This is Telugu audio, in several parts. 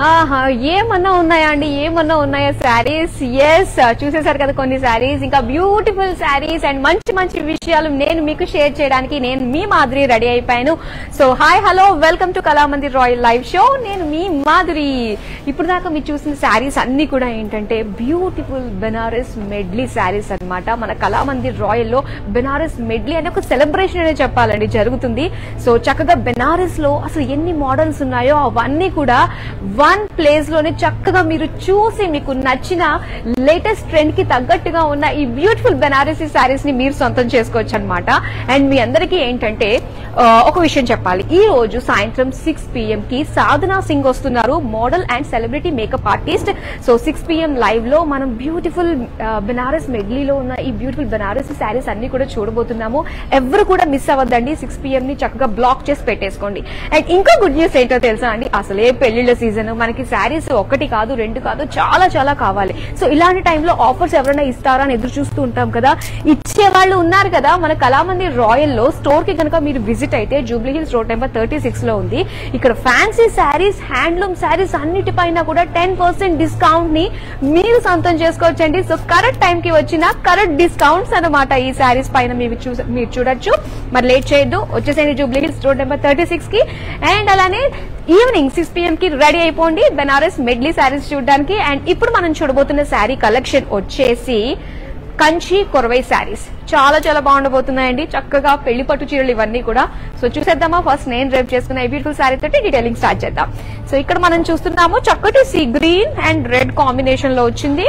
ఆహా ఏమన్నా ఉన్నాయా అండి ఏమన్నా ఉన్నాయా శారీస్ ఎస్ చూసేసారు కదా కొన్ని శారీస్ ఇంకా బ్యూటిఫుల్ శారీస్ అండ్ మంచి మంచి విషయాలు నేను మీకు షేర్ చేయడానికి నేను మీ మాధురి రెడీ అయిపోయాను so hi hello welcome to Kalamandir royal live show నేను మీ మాధురి ఇప్పుడు దాకా మీరు చూసిన శారీస్ అన్ని కూడా ఏంటంటే బ్యూటిఫుల్ బెనారస్ మెడ్లీ శారీస్ అన్నమాట మన కళామందిర్ రాయల్ లో బెనారస్ మెడ్లీ అనే ఒక సెలబ్రేషన్ అనే చెప్పాలండి జరుగుతుంది సో చక్కగా బెనారస్ లో అసలు ఎన్ని మోడల్స్ ఉన్నాయో అవన్నీ కూడా వన్ ప్లేస్ లోనే చక్కగా మీరు చూసి మీకు నచ్చిన లేటెస్ట్ ట్రెండ్ కి తగ్గట్టుగా ఉన్న ఈ బ్యూటిఫుల్ బెనారసీ శారీస్ ని మీరు సొంతం చేసుకోవచ్చు అనమాట అండ్ మీ అందరికీ ఏంటంటే ఆ, ఒక విషయం చెప్పాలి ఈ రోజు సాయంత్రం సిక్స్ పిఎం కి సాధనా సింగ్ వస్తున్నారు model and celebrity makeup artist so six PM live లో మనం బ్యూటిఫుల్ బెనారస్ మెడ్లీలో ఉన్న ఈ బ్యూటిఫుల్ బెనారసీ శారీస్ అన్ని కూడా చూడబోతున్నాము ఎవరు కూడా మిస్ అవ్వద్దండి సిక్స్ పిఎం ని చక్కగా బ్లాక్ చేసి పెట్టేసుకోండి అండ్ ఇంకా గుడ్ న్యూస్ ఏంటో తెలుసా అండి అసలే పెళ్లిళ్ళ సీజన్ మనకి శారీస్ ఒకటి కాదు రెండు కాదు చాలా చాలా కావాలి సో ఇలాంటి టైంలో ఆఫర్స్ ఎవరైనా ఇస్తారా అని ఎదురు చూస్తూ ఉంటాం కదా ఇచ్చే వాళ్ళు ఉన్నారు కదా మన కళామంది రాయల్ లో స్టోర్ కి కనుక మీరు విజిట్ అయితే Jubilee Hills road number thirty six లో ఉంది ఇక్కడ ఫ్యాన్సీ శారీస్ హ్యాండ్లూమ్ శారీస్ అన్నిటిపైన కూడా టెన్ పర్సెంట్ డిస్కౌంట్ ని మీరు సొంతం చేసుకోవచ్చండి సో కరెక్ట్ టైం కి వచ్చిన కరెక్ట్ డిస్కౌంట్స్ అన్నమాట ఈ శారీస్ పైన మీరు చూ మీరు చూడొచ్చు మరి లేట్ చేయొద్దు వచ్చేసేయండి Jubilee Hills road number thirty six కి అండ్ అలానే ఈవినింగ్ సిక్స్ పిఎం కి రెడీ అయిపోండి బెనారస్ మెడ్లీ శారీస్ చూడడానికి అండ్ ఇప్పుడు మనం చూడబోతున్న శారీ కలెక్షన్ వచ్చేసి కంచి కొరవై శారీస్ చాలా చాలా బాగుండబోతున్నాయండి చక్కగా పెళ్లి పట్టు చీరలు ఇవన్నీ కూడా సో చూసేద్దామా ఫస్ట్ నేను రేపు చేసుకున్న ఈ బ్యూటిఫుల్ శారీ తోటి డీటెయిలింగ్ స్టార్ట్ చేద్దాం సో ఇక్కడ మనం చూస్తున్నాము చక్కటి sea green and red combination లో వచ్చింది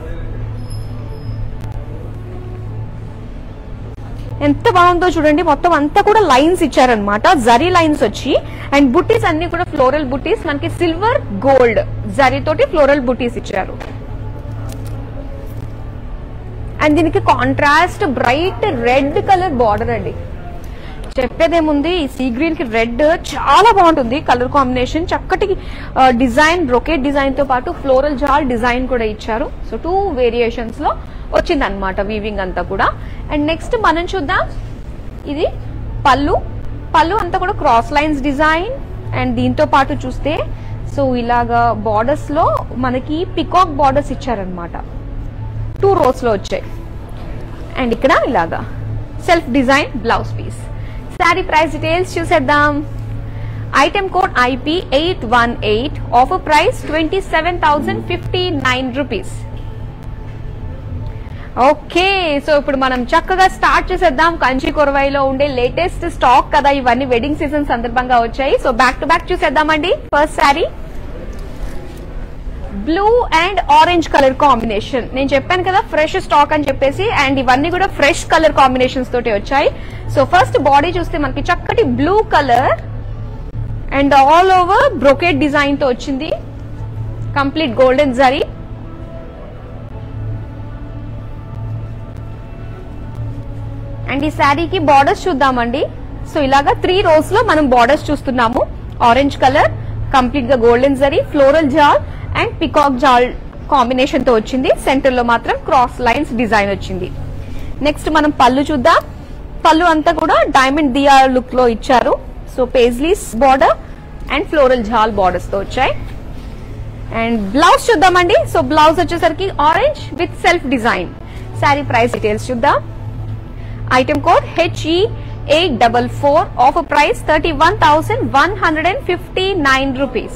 ఎంత బాగుందో చూడండి మొత్తం అంతా కూడా లైన్స్ ఇచ్చారనమాట జరీ లైన్స్ వచ్చి అండ్ బుట్టీస్ అన్ని కూడా ఫ్లోరల్ బుట్టీస్ మనకి సిల్వర్ గోల్డ్ జరీ తోటి ఫ్లోరల్ బుట్టీస్ ఇచ్చారు అండ్ దీనికి contrast bright red colour border అండి చెప్పేదేముంది ఈ సీ గ్రీన్ కి రెడ్ చాలా బాగుంటుంది కలర్ కాంబినేషన్ చక్కటి డిజైన్ బ్రొకెట్ డిజైన్ తో పాటు ఫ్లోరల్ జాల్ డిజైన్ కూడా ఇచ్చారు సో టూ వేరియేషన్స్ లో వచ్చింది అనమాట వీవింగ్ అంతా కూడా అండ్ నెక్స్ట్ మనం చూద్దాం ఇది పళ్ళు పళ్ళు అంతా కూడా క్రాస్ లైన్స్ డిజైన్ అండ్ దీంతో పాటు చూస్తే సో ఇలాగా బార్డర్స్ లో మనకి పికాక్ బార్డర్స్ ఇచ్చారనమాట టూ రోస్ లో వచ్చాయి అండ్ ఇక్కడ ఇలాగా self design blouse piece sari price details చూసేద్దాం item code IP eight one eight offer price twenty seven thousand fifty nine rupees okay so ఇప్పుడు మనం చక్కగా స్టార్ట్ చేసేద్దాం కంచి కొరవైలో ఉండే లేటెస్ట్ స్టాక్ కదా ఇవన్నీ వెడ్డింగ్ సీజన్ సందర్భంగా వచ్చాయి సో బ్యాక్ టు బ్యాక్ చూసేద్దామండి first sari blue and orange colour combination నేను చెప్పాను కదా ఫ్రెష్ స్టాక్ అని చెప్పేసి అండ్ ఇవన్నీ కూడా ఫ్రెష్ కలర్ కాంబినేషన్స్ తోటి వచ్చాయి సో ఫస్ట్ బాడీ చూస్తే మనకి చక్కటి blue colour and all over brocade design తో వచ్చింది కంప్లీట్ గోల్డెన్ జరీ అండ్ ఈ శారీకి బార్డర్స్ చూద్దామండి సో ఇలాగా త్రీ రోస్ లో మనం బార్డర్స్ చూస్తున్నాము ఆరెంజ్ కలర్ కంప్లీట్ గా golden zari floral jaal and peacock jaal combination తో వచ్చింది సెంటర్ లో మాత్రం క్రాస్ లైన్స్ డిజైన్ వచ్చింది నెక్స్ట్ మనం పళ్ళు చూద్దాం పళ్ళు అంతా కూడా డైమండ్ దియా లుక్ లో ఇచ్చారు so paisleys border and floral jaal borders తో వచ్చాయి అండ్ బ్లౌజ్ చూద్దామండి సో బ్లౌజ్ వచ్చేసరికి orange with self design sari price details చూద్దాం item code HE eight double four offer price thirty one thousand one hundred and fifty nine rupees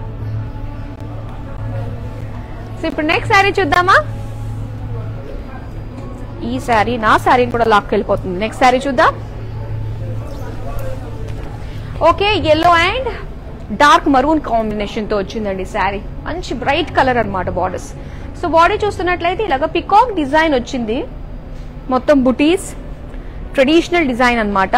so ఇప్పుడు నెక్స్ట్ శారీ చూద్దామా ఈ శారీ నా శారీ కూడా లాక్ వెళ్ళిపోతుంది నెక్స్ట్ శారీ చూద్దాం okay yellow and dark maroon combination తో వచ్చిందండి శారీ మంచి బ్రైట్ కలర్ అన్నమాట బార్డర్స్ సో బాడీ చూస్తున్నట్లయితే ఇలాగ పికాక్ డిజైన్ వచ్చింది మొత్తం బుటీస్ ట్రెడిషనల్ డిజైన్ అన్నమాట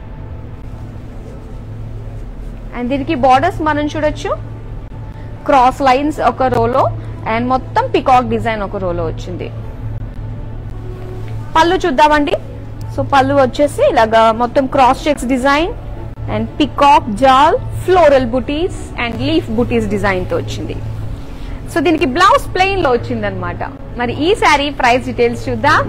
అండ్ దీనికి బార్డర్స్ మనం చూడొచ్చు క్రాస్ లైన్స్ ఒక రోలో అండ్ మొత్తం పికాక్ డిజైన్ ఒక రోలో వచ్చింది పళ్ళు చూద్దామండి సో పళ్ళు వచ్చేసి ఇలాగా మొత్తం cross checks design and peacock jaal floral buttis and leaf buttis design తో వచ్చింది సో దీనికి బ్లౌజ్ ప్లెయిన్ లో వచ్చింది అనమాట మరి ఈ శారీ ప్రైస్ డీటెయిల్స్ చూద్దాం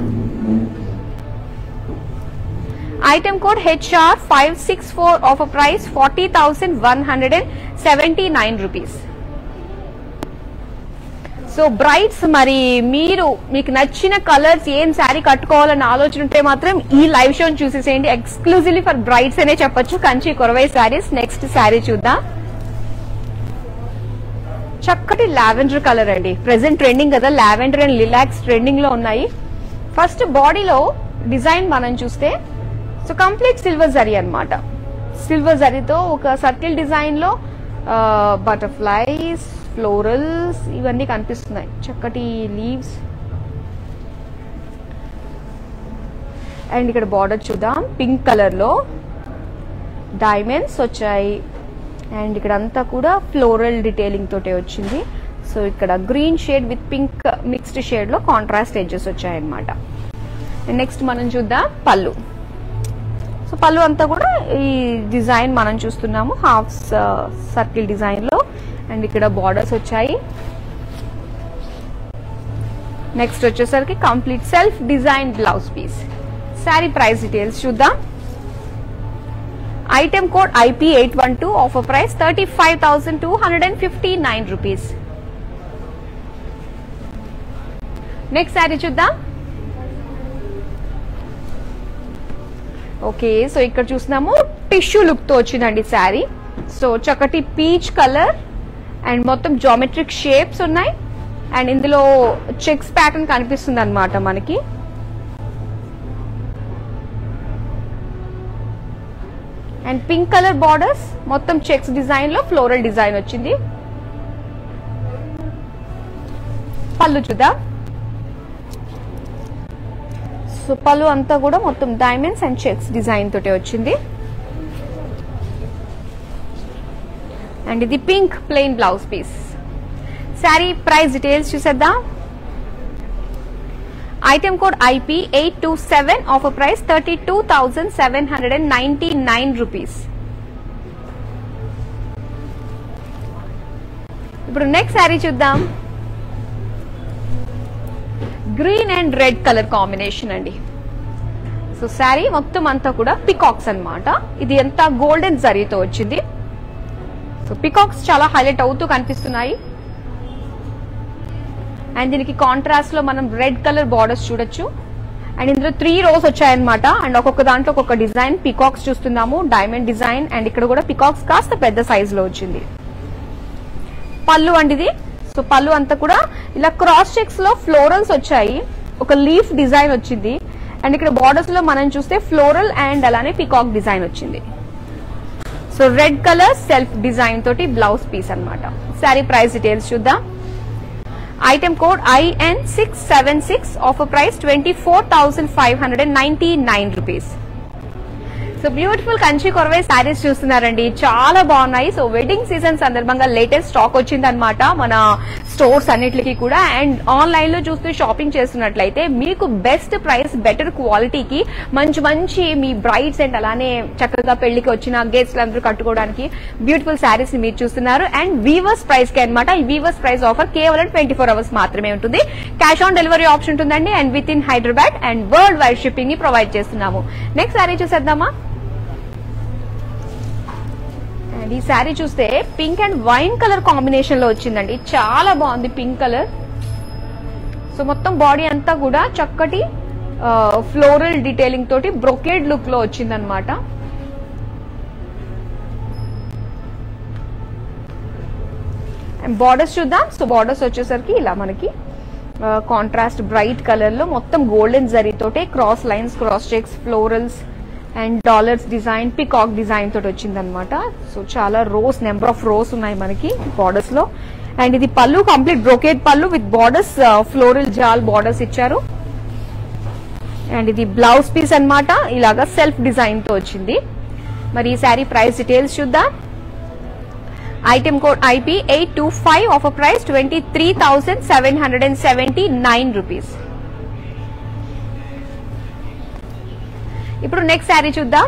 item code HR five six four off price forty thousand one hundred and seventy nine rupees so brights మరి మీరు మీకు నచ్చిన కలర్స్ ఏం శారీ కట్టుకోవాలని ఆలోచన ఉంటే మాత్రం ఈ లైవ్ షోని చూసేసేయండి ఎక్స్క్లూజివ్లీ ఫర్ బ్రైట్స్ అనే చెప్పొచ్చు కంచి కొరవై శారీస్ నెక్స్ట్ శారీ చూద్దాం చక్కటి లావెండర్ కలర్ అండి ప్రెసెంట్ ట్రెండింగ్ కదా లావెండర్ అండ్ లిలాక్స్ ట్రెండింగ్ లో ఉన్నాయి ఫస్ట్ బాడీలో డిజైన్ మనం చూస్తే సో కంప్లీట్ సిల్వర్ జరీ అన్నమాట సిల్వర్ జరీతో ఒక సర్కిల్ డిజైన్ లో బటర్ఫ్లైస్ ఫ్లోరల్స్ ఇవన్నీ కనిపిస్తున్నాయి చక్కటి లీవ్స్ అండ్ ఇక్కడ బార్డర్ చూద్దాం పింక్ కలర్ లో డైమండ్స్ వచ్చాయి అండ్ ఇక్కడ అంతా కూడా ఫ్లోరల్ డీటెయిలింగ్ తోటే వచ్చింది సో ఇక్కడ green shade with pink mixed shade లో కాంట్రాస్ట్ ఎడ్జెస్ వచ్చాయన్నమాట నెక్స్ట్ మనం చూద్దాం పళ్ళు సో పళ్ళు అంతా కూడా ఈ డిజైన్ మనం చూస్తున్నాము హాఫ్ సర్కిల్ డిజైన్ లో అండ్ ఇక్కడ బార్డర్స్ వచ్చాయి నెక్స్ట్ వచ్చేసరికి complete self design blouse piece sari price details చూద్దాం item code IP eight one two offer price thirty five thousand two hundred and fifty nine rupees next sari చూద్దాం ఓకే సో ఇక్కడ చూస్తున్నాము టిష్యూ లుక్ తో వచ్చిందండి శారీ సో చక్కటి పీచ్ కలర్ అండ్ మొత్తం జామెట్రిక్ షేప్స్ ఉన్నాయి అండ్ ఇందులో చెక్స్ ప్యాటర్న్ కనిపిస్తుంది అనమాట మనకి అండ్ పింక్ కలర్ బార్డర్స్ మొత్తం చెక్స్ డిజైన్ లో ఫ్లోరల్ డిజైన్ వచ్చింది పళ్ళు చూద్దాం సో పళ్ళు అంతా కూడా మొత్తం డైమండ్స్ అండ్ చెక్స్ డిజైన్ తోటి వచ్చింది అండ్ ఇది pink plain blouse piece sari price details చూసేద్దాం item code IP eight two seven offer price thirty two thousand seven hundred and ninety nine rupees ఇప్పుడు నెక్స్ట్ శారీ చూద్దాం green and red colour combination అండి సో శారీ మొత్తం అంతా కూడా పికాక్స్ అన్నమాట ఇది ఎంత గోల్డెన్ జరీతో వచ్చింది సో పికాక్స్ చాలా హైలైట్ అవుతూ కనిపిస్తున్నాయి అండ్ దీనికి కాంట్రాస్ట్ లో మనం రెడ్ కలర్ బార్డర్స్ చూడొచ్చు అండ్ ఇందులో త్రీ రోస్ వచ్చాయన్నమాట అండ్ ఒక్కొక్క దాంట్లో ఒక్కొక్క డిజైన్ పికాక్స్ చూస్తున్నాము డైమండ్ డిజైన్ అండ్ ఇక్కడ కూడా పికాక్స్ కాస్త పెద్ద సైజ్ లో వచ్చింది పళ్ళు అండి ఇది సో పళ్ళు అంతా కూడా ఇలా క్రాస్ చెక్స్ లో ఫ్లోరల్స్ వచ్చాయి ఒక లీఫ్ డిజైన్ వచ్చింది అండ్ ఇక్కడ బార్డర్స్ లో మనం చూస్తే ఫ్లోరల్ అండ్ అలానే పికాక్ డిజైన్ వచ్చింది so red colour self design తోటి బ్లౌజ్ పీస్ అన్నమాట శారీ ప్రైస్ డీటెయిల్స్ చూద్దాం item code IN six seven six offer price twenty four thousand five hundred and ninety nine rupees so beautiful Kanchi Korvai saris చూస్తున్నారండి చాలా బాగున్నాయి సో వెడ్డింగ్ సీజన్ సందర్భంగా లేటెస్ట్ స్టాక్ వచ్చింది అనమాట మన స్టోర్స్ అన్నిటికీ కూడా అండ్ ఆన్లైన్ లో చూస్తూ షాపింగ్ చేస్తున్నట్లయితే మీకు బెస్ట్ ప్రైస్ బెటర్ క్వాలిటీకి మంచి మంచి మీ బ్రైడ్స్ అండ్ అలానే చక్కగా పెళ్లికి వచ్చిన గెస్ట్లు అందరూ కట్టుకోవడానికి బ్యూటిఫుల్ శారీస్ మీరు చూస్తున్నారు అండ్ వీవర్స్ ప్రైస్ కి అనమాట ఈ వీవర్స్ ప్రైస్ ఆఫర్ కేవలం ట్వంటీ ఫోర్ అవర్స్ మాత్రమే ఉంటుంది క్యాష్ ఆన్ డెలివరీ ఆప్షన్ ఉంటుందండి and with in Hyderabad and world wide shipping ని ప్రొవైడ్ చేస్తున్నాము నెక్స్ట్ శారీ చూసేద్దామా అండ్ ఈ శారీ చూస్తే pink and wine colour combination లో వచ్చిందండి చాలా బాగుంది పింక్ కలర్ సో మొత్తం బాడీ అంతా కూడా చక్కటి ఫ్లోరల్ డీటెయిలింగ్ తోటి బ్రొకేడ్ లుక్ లో వచ్చిందనమాట అండ్ బార్డర్స్ చూద్దాం సో బార్డర్స్ వచ్చేసరికి ఇలా మనకి కాంట్రాస్ట్ బ్రైట్ కలర్ లో మొత్తం గోల్డెన్ జరీ తోటి cross lines cross checks florals and dollars design peacock design తోటి వచ్చిందనమాట సో చాలా రోస్ నెంబర్ ఆఫ్ రోస్ ఉన్నాయి మనకి బార్డర్స్ లో అండ్ ఇది pallu complete brocade pallu with borders floral jaal borders ఇచ్చారు అండ్ ఇది బ్లౌజ్ పీస్ అన్నమాట ఇలాగా సెల్ఫ్ డిజైన్ తో వచ్చింది మరి ఈ శారీ ప్రైస్ డీటెయిల్స్ చూద్దాం item code IP eight two five offer price twenty three thousand seven hundred and seventy nine rupees ఇప్పుడు నెక్స్ట్ శారీ చూద్దాం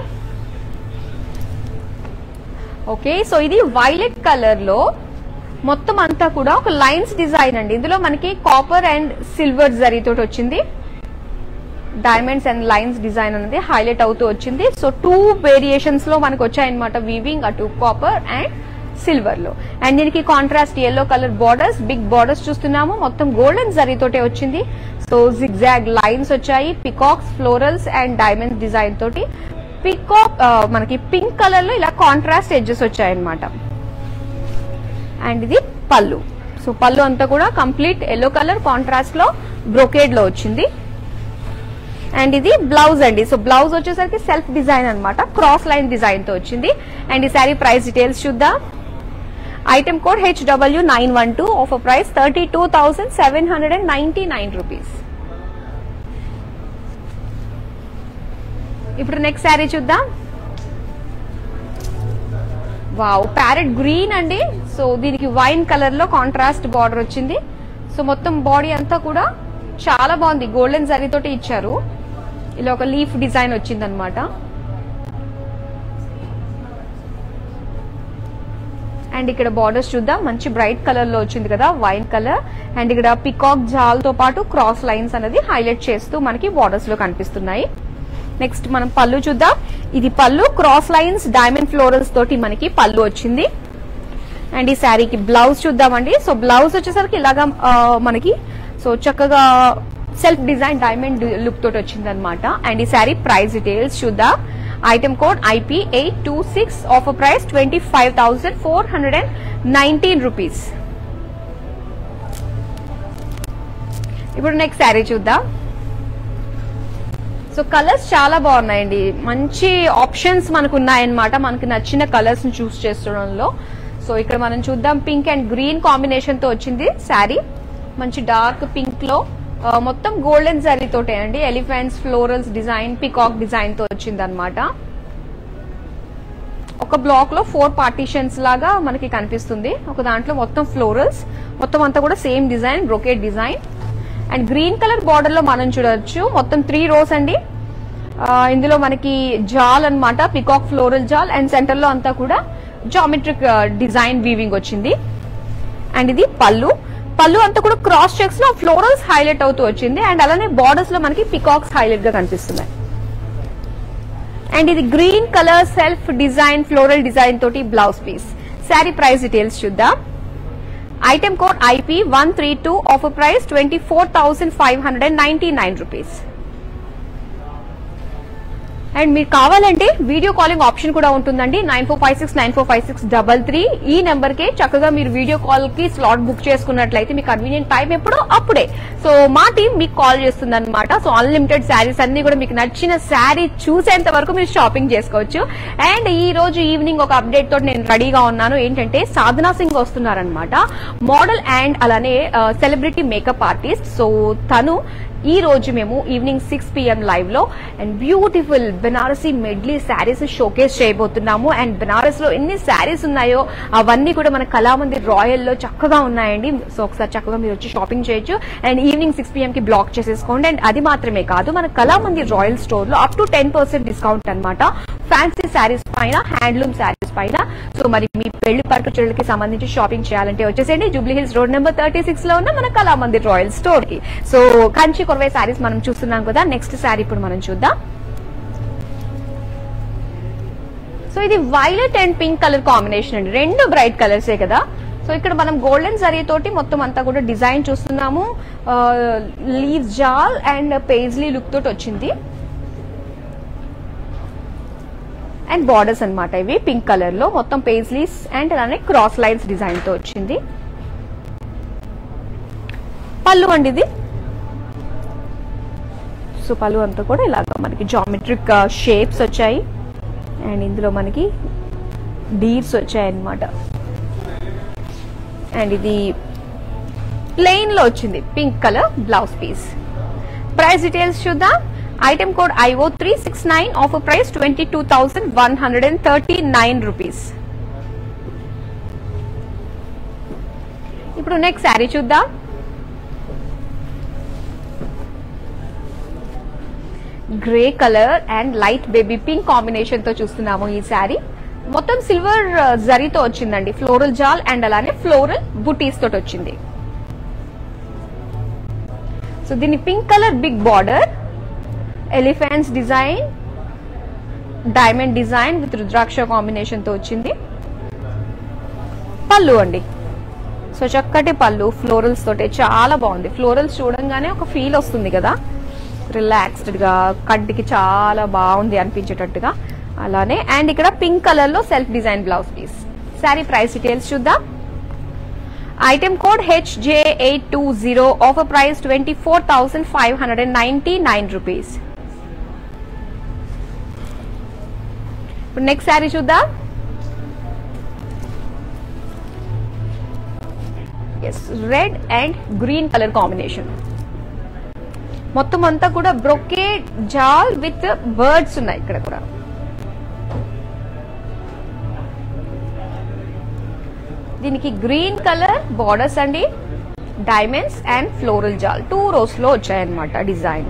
ఓకే సో ఇది వైలెట్ కలర్ లో మొత్తం అంతా కూడా ఒక లైన్స్ డిజైన్ అండి ఇందులో మనకి కాపర్ అండ్ సిల్వర్ జరీతో వచ్చింది డైమండ్స్ అండ్ లైన్స్ డిజైన్ అనేది హైలైట్ అవుతూ వచ్చింది సో టూ వేరియేషన్స్ లో మనకు వచ్చాయన్నమాట వీవింగ్ అటు కాపర్ అండ్ సిల్వర్ లో అండ్ దీనికి contrast yellow colour borders big borders చూస్తున్నాము మొత్తం గోల్డెన్ జరీతోటే వచ్చింది సో జిగ్జాగ్ లైన్స్ వచ్చాయి peacocks florals and diamond design తోటి పికాక్ మనకి పింక్ కలర్ లో ఇలా కాంట్రాస్ట్ ఎడ్జెస్ వచ్చాయి అనమాట అండ్ ఇది పళ్ళు సో పళ్ళు అంతా కూడా కంప్లీట్ ఎల్లో కలర్ కాంట్రాస్ట్ లో బ్రొకేడ్ లో వచ్చింది అండ్ ఇది బ్లౌజ్ అండి సో బ్లౌజ్ వచ్చేసరికి సెల్ఫ్ డిజైన్ అన్నమాట క్రాస్ లైన్ డిజైన్ తో వచ్చింది అండ్ ఈ సారీ ప్రైస్ డీటెయిల్స్ చూద్దాం item code HW nine one two offer price thirty two thousand seven hundred and ninety nine rupees ఇప్పుడు నెక్స్ట్ శారీ చూద్దాం వావ్ ప్యారెట్ గ్రీన్ అండి సో దీనికి వైన్ కలర్ లో కాంట్రాస్ట్ బార్డర్ వచ్చింది సో మొత్తం బాడీ అంతా కూడా చాలా బాగుంది గోల్డెన్ జరీ తోటి ఇచ్చారు ఇలా ఒక లీఫ్ డిజైన్ వచ్చింది అనమాట అండ్ ఇక్కడ బార్డర్స్ చూద్దాం మంచి బ్రైట్ కలర్ లో వచ్చింది కదా వైన్ కలర్ అండ్ ఇక్కడ పికాక్ జాల్ తో పాటు క్రాస్ లైన్స్ అనేది హైలైట్ చేస్తూ మనకి బార్డర్స్ లో కనిపిస్తున్నాయి నెక్స్ట్ మనం పళ్ళు చూద్దాం ఇది పళ్ళు క్రాస్ లైన్స్ డైమండ్ ఫ్లోరల్స్ తోటి మనకి పళ్ళు వచ్చింది అండ్ ఈ శారీకి బ్లౌజ్ చూద్దామండి సో బ్లౌజ్ వచ్చేసరికి ఇలాగా ఆ, మనకి సో చక్కగా సెల్ఫ్ డిజైన్ డైమండ్ లుక్ తోటి వచ్చింది అనమాట అండ్ ఈ శారీ ప్రైస్ డీటెయిల్స్ చూద్దాం item code IP eight two six offer price twenty five thousand four hundred and nineteen rupees ఇప్పుడు నెక్స్ట్ శారీ చూద్దాం సో కలర్స్ చాలా బాగున్నాయండి మంచి ఆప్షన్స్ మనకు ఉన్నాయన్నమాట మనకి నచ్చిన కలర్స్ ని చూస్ చేసుకోవడంలో సో ఇక్కడ మనం చూద్దాం పింక్ అండ్ గ్రీన్ కాంబినేషన్ తో వచ్చింది శారీ మంచి డార్క్ పింక్ లో ఆ, మొత్తం గోల్డెన్ జరీ తోటే అండి elephants florals design peacock design తో వచ్చింది అనమాట ఒక బ్లాక్ లో ఫోర్ పార్టీషన్స్ లాగా మనకి కనిపిస్తుంది ఒక దాంట్లో మొత్తం ఫ్లోరల్స్ మొత్తం అంతా కూడా same design brocade design and green colour border లో మనం చూడొచ్చు మొత్తం త్రీ రోస్ అండి ఆ, ఇందులో మనకి జాల్ అన్నమాట peacock floral jaal and centre లో అంతా కూడా జామెట్రిక్ డిజైన్ వీవింగ్ వచ్చింది అండ్ ఇది పళ్ళు పళ్ళు అంతా కూడా క్రాస్ చెక్స్ లో ఫ్లోరల్స్ హైలైట్ అవుతూ వచ్చింది అండ్ అలానే బార్డర్స్ లో మనకి పికాక్స్ హైలైట్ గా కనిపిస్తున్నాయి అండ్ ఇది green colour self design floral design తోటి blouse piece sari price details చూద్దాం item code IP one three two offer price twenty four thousand five hundred and ninety nine rupees and మీకు కావాలంటే వీడియో కాలింగ్ ఆప్షన్ కూడా ఉంటుందండి nine four five six nine four five six double three ఈ నెంబర్ కే చక్కగా మీరు వీడియో కాల్ కి స్లాట్ బుక్ చేసుకున్నట్లయితే మీకు కన్వీనియంట్ టైం ఎప్పుడో అప్పుడే సో మా టీం మీకు కాల్ చేస్తుంది అనమాట సో అన్లిమిటెడ్ శారీస్ అన్ని కూడా మీకు నచ్చిన శారీ చూసేంత వరకు మీరు షాపింగ్ చేసుకోవచ్చు అండ్ ఈ రోజు ఈవినింగ్ ఒక అప్డేట్ తోటి నేను రెడీగా ఉన్నాను ఏంటంటే సాధనా సింగ్ వస్తున్నారనమాట మోడల్ అండ్ అలానే సెలబ్రిటీ మేకప్ ఆర్టిస్ట్ సో తను ఈ రోజు మేము ఈవినింగ్ సిక్స్ పిఎం లైవ్ లో and beautiful Banarasi medley sarees showcase చేయబోతున్నాము అండ్ బెనారస్ లో ఎన్ని శారీస్ ఉన్నాయో అవన్నీ కూడా మన కళామందిర్ రాయల్ లో చక్కగా ఉన్నాయండి సో ఒకసారి చక్కగా మీరు వచ్చి షాపింగ్ చేయొచ్చు అండ్ ఈవినింగ్ సిక్స్ పిఎం కి బ్లాక్ చేసేసుకోండి అండ్ అది మాత్రమే కాదు మన కళామందిర్ రాయల్ స్టోర్ లో up to ten percent discount అనమాట ఫ్యాన్సీ శారీస్ పైన హ్యాండ్లూమ్ శారీస్ పైన సో మరి మీ పెళ్లి పట్టు చీరలకి సంబంధించి షాపింగ్ చేయాలంటే వచ్చేసేయండి Jubilee Hills road number thirty six లో ఉన్న మన కళామందిర్ రాయల్ స్టోర్ కి సో కంచి కొరవై శారీస్ మనం చూస్తున్నాం కదా నెక్స్ట్ శారీ ఇప్పుడు మనం చూద్దాం సో ఇది violet and pink colour combination అండి రెండు బ్రైట్ కలర్సే కదా సో ఇక్కడ మనం గోల్డెన్ జరీ తోటి మొత్తం అంతా కూడా డిజైన్ చూస్తున్నాము లీవ్ జాల్ అండ్ పేజ్లీ లుక్ తోటి వచ్చింది అండ్ బార్డర్స్ అన్నమాట ఇవి పింక్ కలర్ లో మొత్తం పేజ్లీస్ అండ్ అలానే క్రాస్ లైన్స్ డిజైన్ తో వచ్చింది పళ్ళు అండి ఇది సో పళ్ళు అంతా కూడా ఇలాగ మనకి జామెట్రిక్ షేప్స్ వచ్చాయి అండ్ ఇందులో మనకి డీర్స్ వచ్చాయి అన్నమాట అండ్ ఇది ప్లెయిన్ లో వచ్చింది pink colour blouse piece price details చూద్దాం item code IO three six nine offer price twenty two thousand one hundred and thirty nine rupees ఇప్పుడు నెక్స్ట్ శారీ చూద్దాం grey colour and light baby pink combination తో చూస్తున్నాము ఈ శారీ మొత్తం సిల్వర్ జరీతో వచ్చిందండి ఫ్లోరల్ జాల్ అండ్ అలానే ఫ్లోరల్ బుటీస్ తోటి వచ్చింది సో దీని pink colour big border elephants design diamond design with rudraksha combination తో వచ్చింది పళ్ళు అండి సో చక్కటి పళ్ళు ఫ్లోరల్స్ తోటి చాలా బాగుంది ఫ్లోరల్స్ చూడంగానే ఒక ఫీల్ వస్తుంది కదా రిలాక్స్డ్ గా కంటికి చాలా బాగుంది అనిపించేటట్టుగా అలానే అండ్ ఇక్కడ పింక్ కలర్ లో self design blouse piece saree price details చూద్దాం item code HJ eight two zero offer price twenty four thousand five hundred and ninety nine rupees ఇప్పుడు నెక్స్ట్ శారీ చూద్దాం yes red and green colour combination మొత్తం అంతా కూడా బ్రొకేడ్ జాల్ విత్ బర్డ్స్ ఉన్నాయి ఇక్కడ కూడా దీనికి గ్రీన్ కలర్ బార్డర్స్ అండి diamonds and floral jaal two rows లో వచ్చాయన్నమాట డిజైన్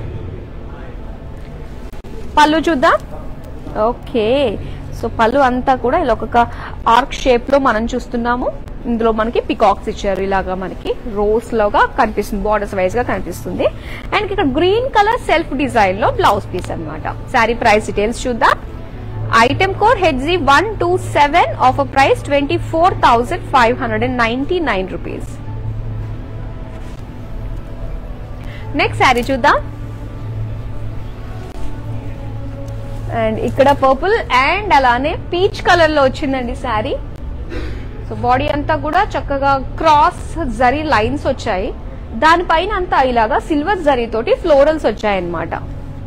పళ్ళు చూద్దాం ఓకే సో పళ్ళు అంతా కూడా ఇలా ఒక ఆర్క్ షేప్ లో మనం చూస్తున్నాము ఇందులో మనకి పికాక్స్ ఇచ్చారు ఇలాగా మనకి రోస్ లాగా కనిపిస్తుంది బార్డర్స్ వైజ్ గా కనిపిస్తుంది అండ్ ఇక్కడ గ్రీన్ కలర్ సెల్ఫ్ డిజైన్ లో బ్లౌజ్ పీస్ అన్నమాట శారీ ప్రైస్ డీటెయిల్స్ చూద్దాం item code HG one two seven offer price twenty four thousand five hundred and ninety nine rupees next sari చూద్దాం అండ్ ఇక్కడ పర్పుల్ అండ్ అలానే పీచ్ కలర్ లో వచ్చిందండి శారీ సో బాడీ అంతా కూడా చక్కగా క్రాస్ జరీ లైన్స్ వచ్చాయి దానిపైన అంతా ఇలాగా సిల్వర్ జరీ తోటి ఫ్లోరల్స్ వచ్చాయి అన్నమాట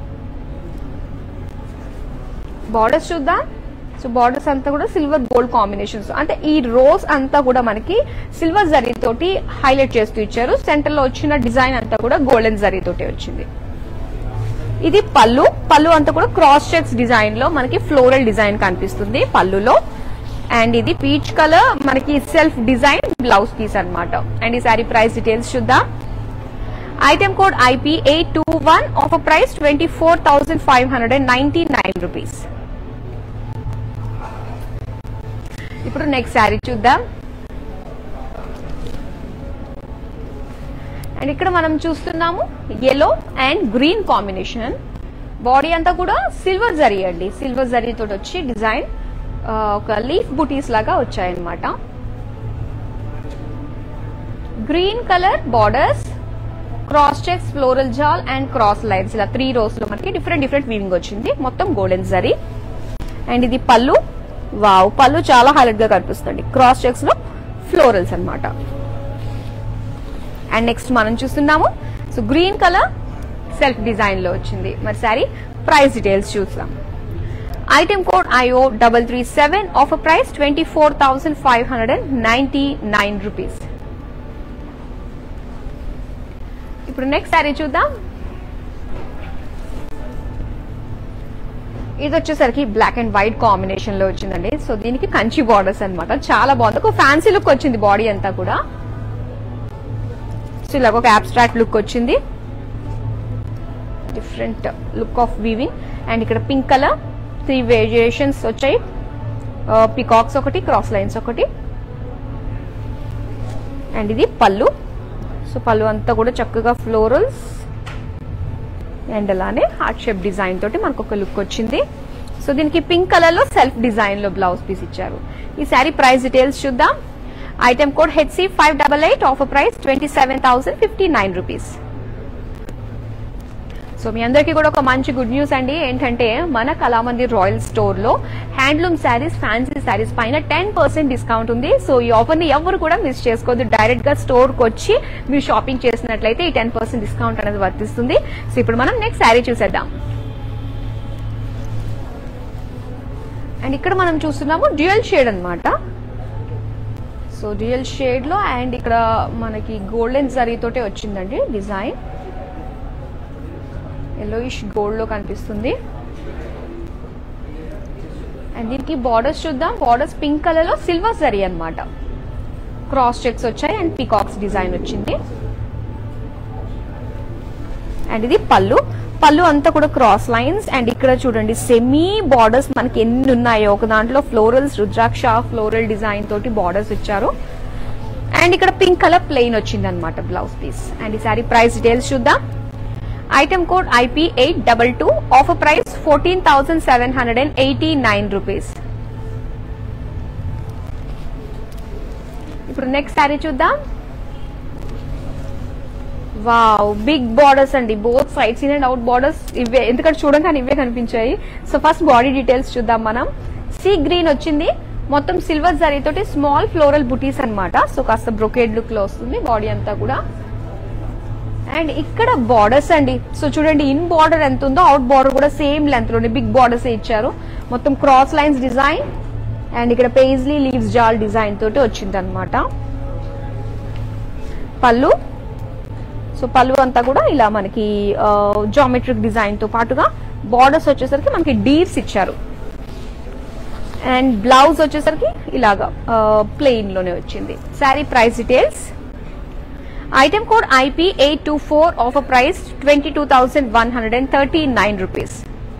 బార్డర్స్ చూద్దాం సో బార్డర్స్ అంతా కూడా సిల్వర్ గోల్డ్ కాంబినేషన్స్ అంటే ఈ రోజ్ అంతా కూడా మనకి సిల్వర్ జరీ తోటి హైలైట్ చేస్తూ ఇచ్చారు సెంటర్ లో వచ్చిన డిజైన్ అంతా కూడా గోల్డెన్ జరీ తోటి వచ్చింది ఇది పళ్ళు పళ్ళు అంతా కూడా క్రాస్ చెక్స్ డిజైన్ లో మనకి ఫ్లోరల్ డిజైన్ కనిపిస్తుంది పళ్ళులో అండ్ ఇది పీచ్ కలర్ మనకి సెల్ఫ్ డిజైన్ బ్లౌజ్ పీస్ అన్నమాట అండ్ ఈ సారీ ప్రైస్ డీటెయిల్స్ చూద్దాం item code IP eight two one offer price twenty four thousand five hundred and ninety nine rupees ఇప్పుడు నెక్స్ట్ శారీ చూద్దాం అండ్ ఇక్కడ మనం చూస్తున్నాము yellow and green combination body అంతా కూడా సిల్వర్ జరీ అండి సిల్వర్ జరీ తోటి వచ్చి డిజైన్ ఒక లీఫ్ బుటీస్ లాగా వచ్చాయన్నమాట green colour borders cross checks floral jaal and cross lines ఇలా త్రీ రోస్ లో మనకి డిఫరెంట్ డిఫరెంట్ వీవింగ్ వచ్చింది మొత్తం గోల్డెన్ జరీ అండ్ ఇది పళ్ళు వావ్ పళ్ళు చాలా హైలైట్ గా కనిపిస్తుంది క్రాస్ చెక్స్ లో ఫ్లోరల్స్ అన్నమాట అండ్ నెక్స్ట్ మనం చూస్తున్నాము so green colour self design లో వచ్చింది మరి సారీ ప్రైస్ డీటెయిల్స్ చూద్దాం item code IO double three seven offer price twenty four thousand five hundred and ninety nine rupees ఇప్పుడు నెక్స్ట్ సారీ చూద్దాం ఇది వచ్చేసరికి బ్లాక్ అండ్ వైట్ కాంబినేషన్ లో వచ్చిందండి సో దీనికి కంచి బార్డర్స్ అన్నమాట చాలా బాగుంది ఒక ఫ్యాన్సీ లుక్ వచ్చింది బాడీ అంతా కూడా సో ఇలాగ ఒక అబ్స్ట్రాక్ట్ లుక్ వచ్చింది different look of weaving and ఇక్కడ పింక్ కలర్ త్రీ వేరియేషన్స్ వచ్చాయి పికాక్స్ ఒకటి క్రాస్ లైన్స్ ఒకటి అండ్ ఇది పళ్ళు సో పళ్ళు అంతా కూడా చక్కగా ఫ్లోరల్స్ అండ్ అలానే హార్ట్ షేప్ డిజైన్ తోటి మనకు ఒక లుక్ వచ్చింది సో దీనికి పింక్ కలర్ లో సెల్ఫ్ డిజైన్ లో బ్లౌజ్ పీస్ ఇచ్చారు ఈ శారీ ప్రైస్ డీటెయిల్స్ చూద్దాం item code HC five double eight offer price twenty seven thousand fifty nine rupees so మీ అందరికీ కూడా ఒక మంచి గుడ్ న్యూస్ అండి ఏంటంటే మన కళామంది రాయల్ స్టోర్ లో హ్యాండ్లూమ్ శారీస్ ఫ్యాన్సీ శారీస్ పైన టెన్ పర్సెంట్ డిస్కౌంట్ ఉంది సో ఈ ఆఫర్ ని ఎవరు కూడా మిస్ చేసుకోవద్దు డైరెక్ట్ గా స్టోర్ కి వచ్చి మీరు షాపింగ్ చేసినట్లయితే ఈ టెన్ పర్సెంట్ డిస్కౌంట్ అనేది వర్తిస్తుంది సో ఇప్పుడు మనం నెక్స్ట్ శారీ చూసేద్దాం అండ్ ఇక్కడ మనం చూస్తున్నాము డ్యూయల్ షేడ్ అన్నమాట సో డ్యూయల్ షేడ్ లో అండ్ ఇక్కడ మనకి గోల్డెన్ జరీ తోటే వచ్చిందండి డిజైన్ ఎల్లోయిష్ గోల్డ్ లో కనిపిస్తుంది అండ్ దీనికి బార్డర్స్ చూద్దాం బార్డర్స్ పింక్ కలర్ లో సిల్వర్ జరీ అన్నమాట క్రాస్ చెక్స్ వచ్చాయి అండ్ పీకాక్స్ డిజైన్ వచ్చింది అండ్ ఇది పళ్ళు పళ్ళు అంతా కూడా క్రాస్ లైన్స్ అండ్ ఇక్కడ చూడండి సెమీ బార్డర్స్ మనకి ఎన్ని ఉన్నాయో ఒక దాంట్లో ఫ్లోరల్స్ రుద్రాక్ష ఫ్లోరల్ డిజైన్ తోటి బార్డర్స్ ఇచ్చారు అండ్ ఇక్కడ పింక్ కలర్ ప్లెయిన్ వచ్చింది అనమాట బ్లౌజ్ పీస్ అండ్ ఈ సారీ ప్రైస్ డీటెయిల్స్ చూద్దాం item code IP eight double two offer price fourteen thousand seven hundred and eighty nine rupees ఇప్పుడు నెక్స్ట్ శారీ చూద్దాం వావ్ బిగ్ బార్డర్స్ అండి both sides in and out borders ఇవే ఎందుకంటే చూడగానే ఇవే కనిపించాయి సో ఫస్ట్ బాడీ డీటెయిల్స్ చూద్దాం మనం సీ గ్రీన్ వచ్చింది మొత్తం సిల్వర్ జరీ తోటి స్మాల్ ఫ్లోరల్ బుటీస్ అన్నమాట సో కాస్త బ్రొకేడ్ లుక్ లో వస్తుంది బాడీ అంతా కూడా అండ్ ఇక్కడ బార్డర్స్ అండి సో చూడండి ఇన్ బార్డర్ ఎంత ఉందో అవుట్ బార్డర్ కూడా సేమ్ లెంత్ లోనే బిగ్ బార్డర్స్ ఇచ్చారు మొత్తం క్రాస్ లైన్స్ డిజైన్ అండ్ ఇక్కడ పేజ్లీ లీవ్స్ జాల్ డిజైన్ తోటి వచ్చింది అనమాట పళ్ళు సో పళ్ళు అంతా కూడా ఇలా మనకి జామెట్రిక్ డిజైన్ తో పాటుగా బార్డర్స్ వచ్చేసరికి మనకి డీర్స్ ఇచ్చారు అండ్ బ్లౌజ్ వచ్చేసరికి ఇలాగా ప్లెయిన్ లోనే వచ్చింది sari price details item code IP eight two four offer price twenty two thousand one hundred and thirty nine rupees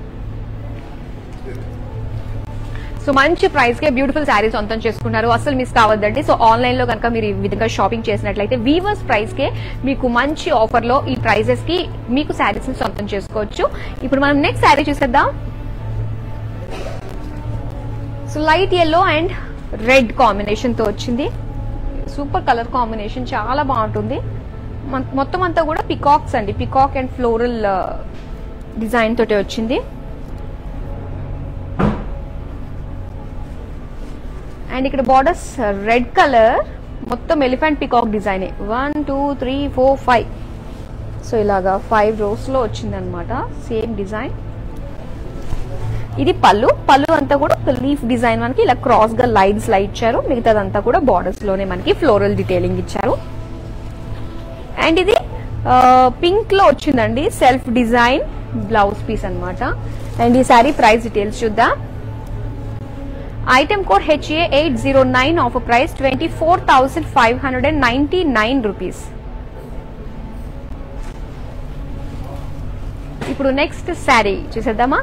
so మంచి ప్రైస్ కే బ్యూటిఫుల్ శారీస్ సొంతం చేసుకున్నారు అసలు మిస్ కావద్దండి సో ఆన్లైన్ లో కనుక మీరు ఈ విధంగా షాపింగ్ చేసినట్లయితే వీవర్స్ ప్రైస్ కే మీకు మంచి ఆఫర్ లో ఈ ప్రైజెస్ కి మీకు శారీస్ ని సొంతం చేసుకోవచ్చు ఇప్పుడు మనం నెక్స్ట్ శారీ చూసేద్దాం so light yellow and red combination తో వచ్చింది సూపర్ కలర్ కాంబినేషన్ చాలా బాగుంటుంది మన- మొత్తం అంతా కూడా పికాక్స్ అండి పికాక్ అండ్ ఫ్లోరల్ డిజైన్ తోటి వచ్చింది అండ్ ఇక్కడ బార్డర్స్ రెడ్ కలర్ మొత్తం elephant peacock design one two three four five so ఇలాగా ఫైవ్ రోస్ లో వచ్చిందనమాట సేమ్ డిజైన్ ఇది పళ్ళు పళ్ళు అంతా కూడా ఒక లీఫ్ డిజైన్ మనకి ఇలా క్రాస్ గా లైన్స్ లా ఇచ్చారు మిగతాదంతా కూడా బార్డర్స్ లోనే మనకి ఫ్లోరల్ డీటెయిలింగ్ ఇచ్చారు అండ్ ఇది పింక్ లో వచ్చిందండి సెల్ఫ్ డిజైన్ బ్లౌజ్ పీస్ అన్నమాట అండ్ ఈ సారీ ప్రైస్ డీటెయిల్స్ చూద్దాం item code HA eight zero nine off price twenty four thousand five hundred and ninety nine rupees ఇప్పుడు నెక్స్ట్ శారీ చూసేద్దామా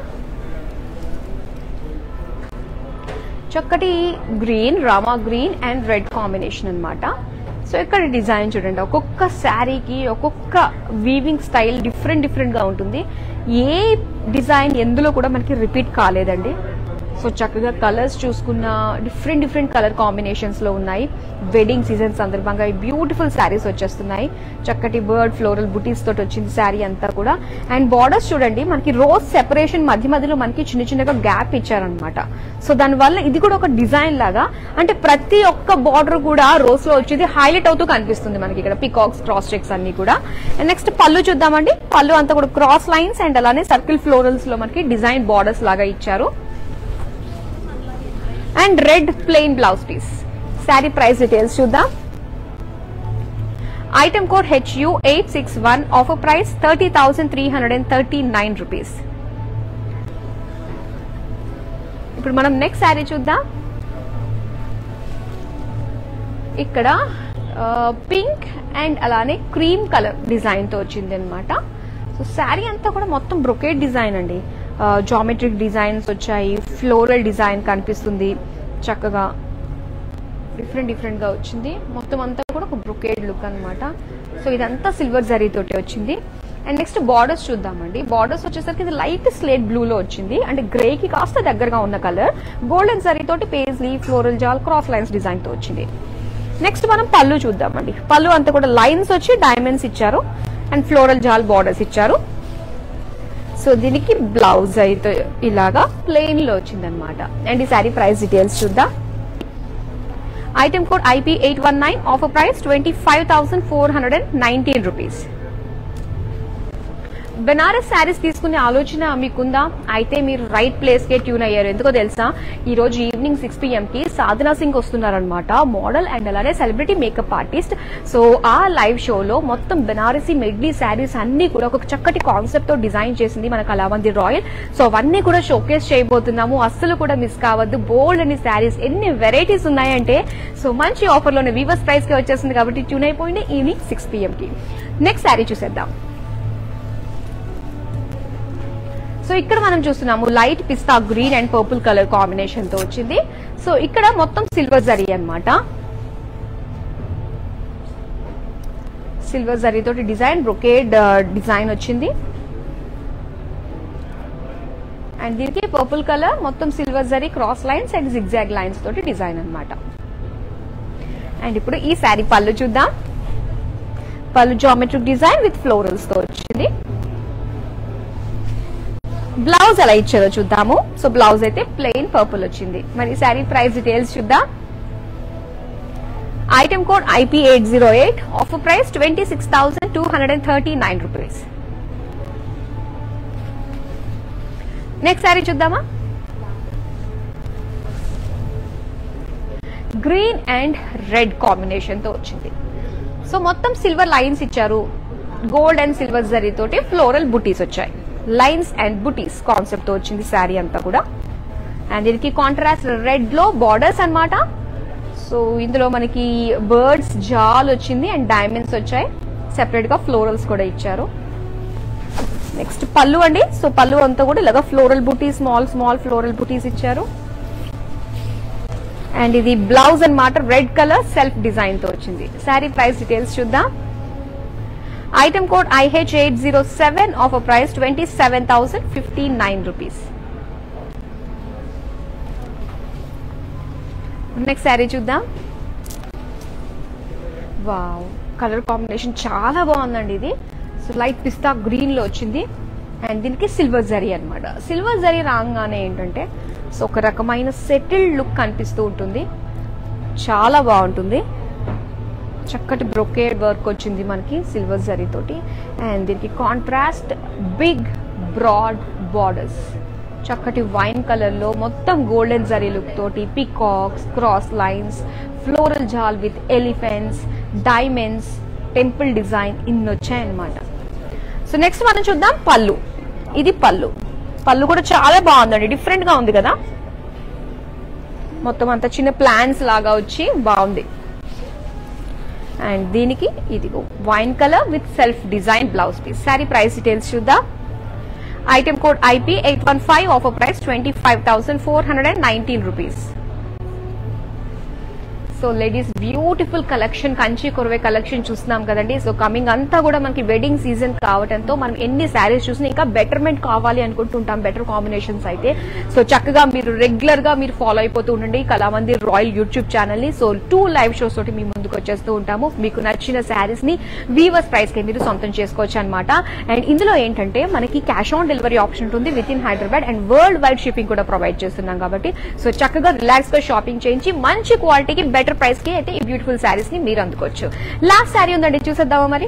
చక్కటి green Rama green and red combination అన్నమాట సో ఇక్కడ డిజైన్ చూడండి ఒక్కొక్క శారీకి ఒక్కొక్క వీవింగ్ స్టైల్ డిఫరెంట్ డిఫరెంట్ గా ఉంటుంది ఏ డిజైన్ ఎందులో కూడా మనకి రిపీట్ కాలేదండి సో చక్కగా కలర్స్ చూసుకున్న డిఫరెంట్ డిఫరెంట్ కలర్ కాంబినేషన్స్ లో ఉన్నాయి వెడ్డింగ్ సీజన్ సందర్భంగా బ్యూటిఫుల్ శారీస్ వచ్చేస్తున్నాయి చక్కటి బర్డ్ ఫ్లోరల్ బుటీస్ తోటి వచ్చింది శారీ అంతా కూడా అండ్ బార్డర్స్ చూడండి మనకి రోజ్ సెపరేషన్ మధ్య మధ్యలో మనకి చిన్న చిన్నగా గ్యాప్ ఇచ్చారనమాట సో దానివల్ల ఇది కూడా ఒక డిజైన్ లాగా అంటే ప్రతి ఒక్క బార్డర్ కూడా రోజ్ లో వచ్చేది హైలైట్ అవుతూ కనిపిస్తుంది మనకి ఇక్కడ పికాక్స్ క్రాస్ చెక్స్ అన్ని కూడా అండ్ నెక్స్ట్ పళ్ళు చూద్దామండి పళ్ళు అంతా కూడా క్రాస్ లైన్స్ అండ్ అలానే సర్కిల్ ఫ్లోరల్స్ లో మనకి డిజైన్ బార్డర్స్ లాగా ఇచ్చారు and red plain blouse piece sari price details చూద్దాం item code HU eight six one offer price thirty thousand three hundred and thirty nine rupees ఇప్పుడు మనం నెక్స్ట్ శారీ చూద్దాం ఇక్కడ పింక్ అండ్ అలానే క్రీమ్ కలర్ డిజైన్ తో వచ్చింది అనమాట సో శారీ అంతా కూడా మొత్తం బ్రొకేట్ డిజైన్ అండి జామెట్రిక్ డిజైన్స్ వచ్చాయి ఫ్లోరల్ డిజైన్ కనిపిస్తుంది చక్కగా డిఫరెంట్ డిఫరెంట్ గా వచ్చింది మొత్తం అంతా కూడా ఒక బ్రొకేడ్ లుక్ అన్నమాట సో ఇదంతా సిల్వర్ జరీ తోటి వచ్చింది అండ్ నెక్స్ట్ బార్డర్స్ చూద్దామండి బార్డర్స్ వచ్చేసరికి ఇది లైట్ స్లేట్ బ్లూ లో వచ్చింది అంటే గ్రే కి కాస్త దగ్గరగా ఉన్న కలర్ గోల్డెన్ జరీ తోటి paisley floral jaal cross lines design తో వచ్చింది నెక్స్ట్ మనం పళ్ళు చూద్దామండి పళ్ళు అంతా కూడా లైన్స్ వచ్చి డైమండ్స్ ఇచ్చారు అండ్ ఫ్లోరల్ జాల్ బార్డర్స్ ఇచ్చారు సో దీనికి బ్లౌజ్ అయితే ఇలాగా ప్లెయిన్ లో వచ్చింది అనమాట అండ్ ఈ సారీ ప్రైస్ డీటెయిల్స్ చూద్దాం item code IP eight one nine offer price twenty five thousand four hundred and nineteen rupees Banaras saris తీసుకునే ఆలోచన మీకుందా అయితే మీరు రైట్ ప్లేస్ కే ట్యూన్ అయ్యారు ఎందుకో తెలుసా ఈ రోజు ఈవినింగ్ సిక్స్ పిఎం కి సాధనా సింగ్ వస్తున్నారనమాట మోడల్ అండ్ అలానే సెలబ్రిటీ మేకప్ ఆర్టిస్ట్ సో ఆ లైవ్ షోలో మొత్తం బెనారసీ మెడ్లీ శారీస్ అన్ని కూడా ఒక చక్కటి కాన్సెప్ట్ తో డిజైన్ చేసింది మన కళావంతి రాయల్ సో అవన్నీ కూడా షోకేస్ చేయబోతున్నాము అస్సలు కూడా మిస్ కావద్దు బోల్డ్ అన్ని శారీస్ ఎన్ని వెరైటీస్ ఉన్నాయంటే సో మంచి ఆఫర్ లోనే వివర్స్ ప్రైస్ కి వచ్చేసింది కాబట్టి ట్యూన్ అయిపోయింది ఈవినింగ్ సిక్స్ పిఎం కి నెక్స్ట్ శారీ చూసేద్దాం సో ఇక్కడ మనం చూస్తున్నాము light pista green and purple colour combination తో వచ్చింది సో ఇక్కడ మొత్తం సిల్వర్ జరీ అన్నమాట సిల్వర్ జరీ తోటి డిజైన్ బ్రొకేడ్ డిజైన్ వచ్చింది అండ్ దీనికి పర్పుల్ కలర్ మొత్తం silver zari cross lines and zigzag lines తోటి డిజైన్ అన్నమాట అండ్ ఇప్పుడు ఈ శారీ పళ్ళు చూద్దాం పళ్ళు జామెట్రిక్ డిజైన్ విత్ ఫ్లోరల్స్ తో వచ్చింది బ్లౌజ్ ఎలా ఇచ్చారో చూద్దాము సో బ్లౌజ్ అయితే ప్లెయిన్ పర్పుల్ వచ్చింది మరి ఈ శారీ ప్రైస్ డీటెయిల్స్ చూద్దాం item code IP eight zero eight offer price twenty six thousand two hundred and thirty nine rupees next sari చూద్దామా గ్రీన్ అండ్ రెడ్ కాంబినేషన్ తో వచ్చింది సో మొత్తం సిల్వర్ లైన్స్ ఇచ్చారు గోల్డ్ అండ్ సిల్వర్ జరీ తోటి ఫ్లోరల్ బుటీస్ వచ్చాయి లైన్స్ అండ్ బుటీస్ కాన్సెప్ట్ తో వచ్చింది శారీ అంతా కూడా అండ్ దీనికి కాంట్రాస్ట్ రెడ్ లో బార్డర్స్ అన్నమాట సో ఇందులో మనకి బర్డ్స్ జాల్ వచ్చింది అండ్ డైమండ్స్ వచ్చాయి సెపరేట్ గా ఫ్లోరల్స్ కూడా ఇచ్చారు నెక్స్ట్ పళ్ళు అండి సో పళ్ళు అంతా కూడా ఇలాగా ఫ్లోరల్ బుటీ స్మాల్ స్మాల్ ఫ్లోరల్ బుటీస్ ఇచ్చారు అండ్ ఇది బ్లౌజ్ అన్నమాట రెడ్ కలర్ సెల్ఫ్ డిజైన్ తో వచ్చింది శారీ ప్రైస్ డీటెయిల్స్ చూద్దాం item code IH eight zero seven off price twenty seven thousand fifty nine rupees next sari చూద్దాం వావ్ కలర్ కాంబినేషన్ చాలా బాగుందండి ఇది సో లైట్ పిస్తా గ్రీన్ లో వచ్చింది అండ్ దీనికి సిల్వర్ జరీ అన్నమాట సిల్వర్ జరీ రాగానే ఏంటంటే సో ఒక రకమైన సెటిల్డ్ లుక్ కనిపిస్తూ ఉంటుంది చాలా బాగుంటుంది చక్కటి బ్రొకేడ్ వర్క్ వచ్చింది మనకి సిల్వర్ జరీ తోటి అండ్ దీనికి కాంట్రాస్ట్ బిగ్ బ్రాడ్ బార్డర్స్ చక్కటి వైన్ కలర్ లో మొత్తం గోల్డెన్ జరీ లుక్ తోటి peacocks cross lines floral jaal with elephants diamonds temple design ఇన్ని వచ్చాయన్నమాట సో నెక్స్ట్ మనం చూద్దాం పళ్ళు ఇది పళ్ళు పళ్ళు కూడా చాలా బాగుందండి డిఫరెంట్ గా ఉంది కదా మొత్తం అంత చిన్న ప్లాన్స్ లాగా వచ్చి బాగుంది అండ్ దీనికి ఇది wine colour with self design blouse piece sari price details చూద్దాం item code IP eight one five offer price twenty five thousand four hundred and nineteen rupees so ladies beautiful collection Kanchi Korvai collection చూస్తున్నాం కదండి సో కమింగ్ అంతా కూడా మనకి వెడ్డింగ్ సీజన్ కావడంతో మనం ఎన్ని శారీస్ చూసినా ఇంకా బెటర్మెంట్ కావాలి అనుకుంటుంటాం బెటర్ కాంబినేషన్స్ అయితే సో చక్కగా మీరు రెగ్యులర్ గా మీరు ఫాలో అయిపోతూ ఉండండి కళామంది రాయల్ యూట్యూబ్ ఛానల్ ని సో టూ లైవ్ షోస్ తోటి మీ ముందుకు వచ్చేస్తూ ఉంటాము మీకు నచ్చిన శారీస్ ని వీవర్స్ ప్రైస్ కి మీరు సొంతం చేసుకోవచ్చు అనమాట అండ్ ఇందులో ఏంటంటే మనకి క్యాష్ ఆన్ డెలివరీ ఆప్షన్ ఉంటుంది with in Hyderabad and world wide shipping కూడా ప్రొవైడ్ చేస్తున్నాం కాబట్టి సో చక్కగా రిలాక్స్ గా షాపింగ్ చేయించి మంచి క్వాలిటీకి బెటర్ ప్రైస్ కి అయితే ఈ బ్యూటిఫుల్ శారీస్ ని మీరు అందుకోవచ్చు లాస్ట్ శారీ ఉందండి చూసేద్దామా మరి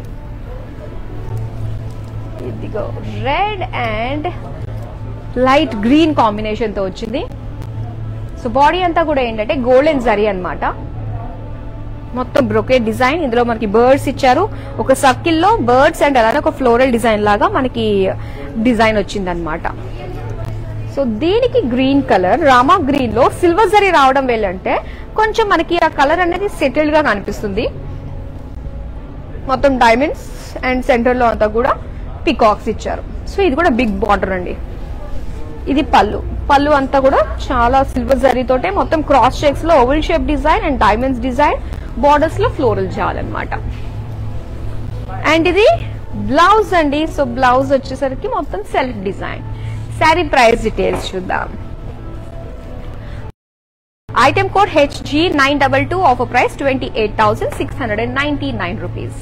ఇదిగో red and light green combination తో వచ్చింది సో బాడీ అంతా కూడా ఏంటంటే గోల్డెన్ జరీ అన్నమాట మొత్తం బ్రొకేట్ డిజైన్ ఇందులో మనకి బర్డ్స్ ఇచ్చారు ఒక సర్కిల్ లో బర్డ్స్ అండ్ అలానే ఒక ఫ్లోరల్ డిజైన్ లాగా మనకి డిజైన్ వచ్చింది అనమాట సో దీనికి గ్రీన్ కలర్ రామా గ్రీన్ లో సిల్వర్ జరీ రావడం వెళ్ళంటే కొంచెం మనకి ఆ కలర్ అనేది సెటిల్డ్ గా కనిపిస్తుంది మొత్తం డైమండ్స్ అండ్ సెంటర్ లో అంతా కూడా పికాక్స్ ఇచ్చారు సో ఇది కూడా బిగ్ బార్డర్ అండి ఇది పళ్ళు పళ్ళు అంతా కూడా చాలా సిల్వర్ జరీ తోటే మొత్తం క్రాస్ షేక్స్ లో oval shape design and diamonds design borders లో ఫ్లోరల్ జాల్ అన్నమాట అండ్ ఇది బ్లౌజ్ అండి సో బ్లౌజ్ వచ్చేసరికి మొత్తం self design sari price details చూద్దాం item code HG nine double two offer price twenty eight thousand six hundred and ninety nine rupees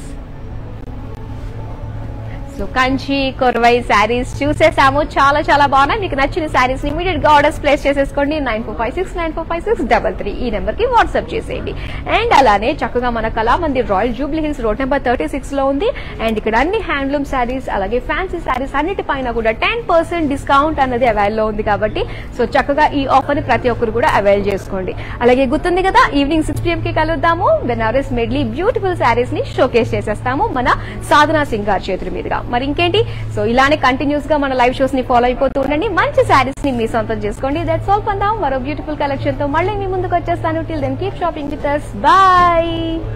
so Kanchi Korvai saris చూసేసాము చాలా చాలా బాగున్నాయి మీకు నచ్చిన శారీస్ ఇమీడియట్ గా ఆర్డర్స్ ప్లేస్ చేసేసుకోండి nine four five six nine four five six double three ఈ నెంబర్ కి వాట్సాప్ చేసేయండి అండ్ అలానే చక్కగా మన Kalamandir Royal Jubilee Hills road number thirty six లో ఉంది అండ్ ఇక్కడ అన్ని హ్యాండ్లూమ్ శారీస్ అలాగే ఫ్యాన్సీ శారీస్ అన్నిటిపైన కూడా టెన్ పర్సెంట్ డిస్కౌంట్ అన్నది అవైల్ లో ఉంది కాబట్టి సో చక్కగా ఈ ఆఫర్ ని ప్రతి ఒక్కరు కూడా అవైల్ చేసుకోండి అలాగే గుర్తుంది కదా ఈవినింగ్ సిక్స్ పిఎం కి కలుద్దాము బెనారస్ మెడ్లీ బ్యూటిఫుల్ శారీస్ ని షోకేస్ చేసేస్తాము మన సాధనా సింగ్ గారి చేతుల మీదుగా మరి ఇంకేంటి సో ఇలానే కంటిన్యూస్ గా మన లైవ్ షోస్ ని ఫాలో అయిపోతూ ఉండండి మంచి శారీస్ ని మీ సొంతం చేసుకోండి దట్స్ ఆల్ పందాం మరో బ్యూటిఫుల్ కలెక్షన్ తో మళ్ళీ మీ ముందుకు వచ్చేస్తాను till then keep shopping with us bye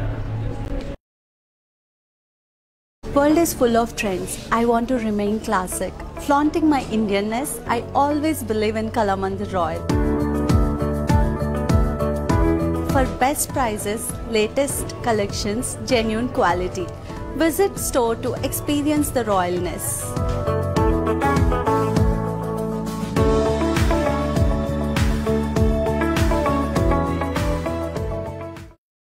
World is full of trends. I want to remain classic. Flaunting my Indianness, I always believe in Kalamandir Royal. For best prices, latest collections, genuine quality. Visit store to experience the royalness.